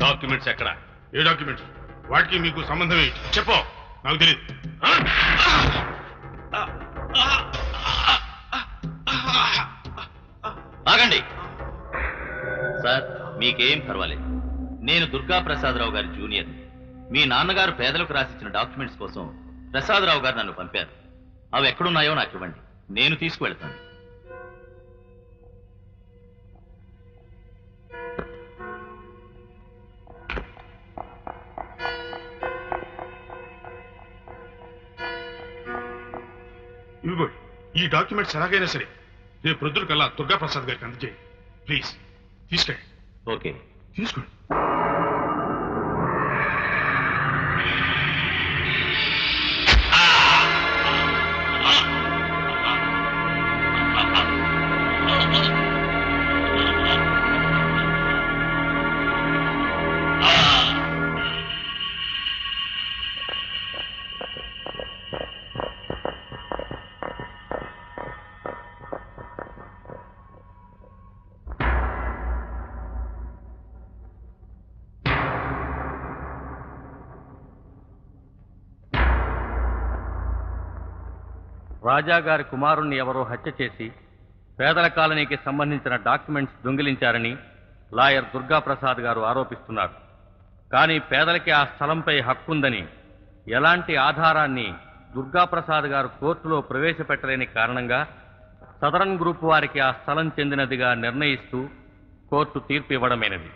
documents ఎక్కడ ఏ documents వాటికి మీకు సంబంధం ఏంటి చెప్పు నాకు తెలియదు ఆగండి సార్ మీకేం పర్వాలేదు నేను దుర్గా ప్రసాదరావు గారి జూనియర్ మీ నాన్నగారు పేదలకు రాసిచ్చిన డాక్యుమెంట్స్ కోసం ప్రసాదరావు గారు నన్ను పంపారు అవి ఎక్కడున్నాయో నాకు ఇవ్వండి నేను తీసుకువెళ్తాను ఇదిగో ఈ డాక్యుమెంట్స్ ఎలాగైనా సరే రేపు ప్రొద్దున కల్లా దుర్గా ప్రసాద్ గారికి అందజేయి ప్లీజ్ తీసుకెళ్ళి ఓకే తీసుకోండి రాజా గారి కుమారుణ్ణి ఎవరో హత్య చేసి పేదల కాలనీకి సంబంధించిన డాక్యుమెంట్స్ దొంగిలించారని లాయర్ దుర్గాప్రసాద్ గారు ఆరోపిస్తున్నారు కానీ పేదలకి ఆ స్థలంపై హక్కుందని ఎలాంటి ఆధారాన్ని దుర్గాప్రసాద్ గారు కోర్టులో ప్రవేశపెట్టలేని కారణంగా సదరన్ గ్రూప్ వారికి ఆ స్థలం చెందినదిగా నిర్ణయిస్తూ కోర్టు తీర్పు ఇవ్వడమైనది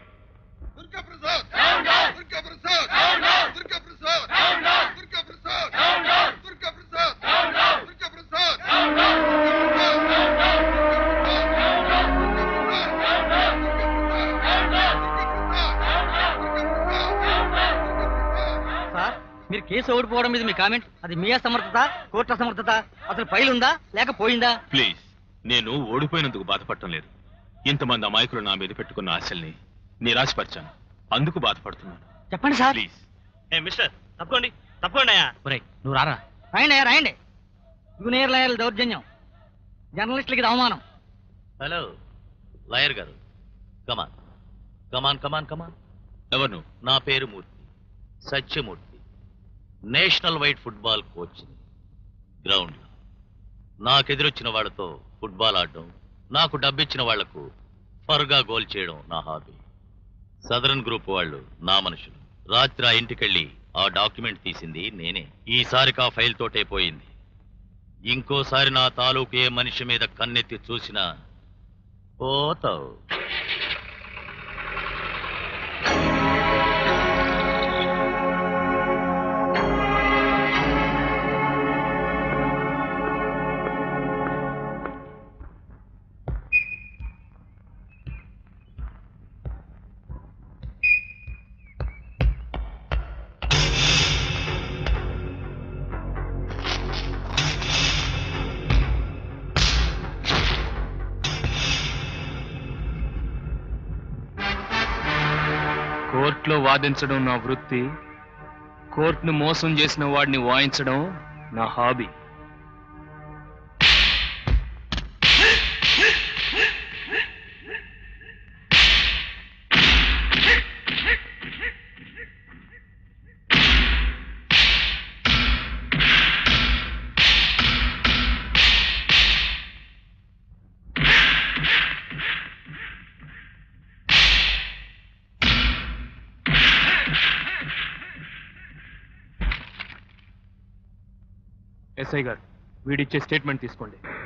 సార్ మీరు కేసు ఓడిపోవడం మీద మీ కామెంట్ అది మీ అసమర్థత కోర్టు అసమర్థత అసలు ఫైల్ ఉందా లేక పోయిందా ప్లీజ్ నేను ఓడిపోయినందుకు బాధపడటం లేదు ఇంతమంది అమాయకులు నా మీద పెట్టుకున్న ఆశల్ని నిరాశపరిచాను అందుకు బాధపడుతున్నాను చెప్పండి సార్ ప్లీజ్ ఏ మిస్టర్ తప్పకోండి తప్పకోండి అయ్యా ఒరేయ్ నువ్వు రారా రాయండి అయ్యా, రాయండి జూనియర్ లాయర్ల దౌర్జన్యం జర్నలిస్టులకి ఇది అవమానం హలో లాయర్ గారు కమాన్ కమాన్ కమాన్ కమాన్ ఎవరు నువ్వు నా పేరు Murthy Satyamurthy national wide football coach ground నాకెదురొచ్చిన వాళ్ళతో ఫుట్బాల్ ఆడడం నాకు డబ్బిచ్చిన వాళ్లకు ఫర్గా గోల్ చేయడం నా హాబీ సదరన్ గ్రూప్ వాళ్ళు నా మనుషులు రాత్రి ఆ ఇంటికెళ్ళి ఆ డాక్యుమెంట్ తీసింది నేనే ఈసారికి ఆ ఫైల్ తోటే పోయింది ఇంకోసారి నా తాలూకు ఏ మనిషి మీద కన్నెత్తి చూసినా పోతావు కోర్టులో వాదించడం నా వృత్తి కోర్టును మోసం చేసిన వాడిని వాయించడం నా హాబీ ఎస్ఐ గారు వీడిచ్చే స్టేట్మెంట్ తీసుకోండి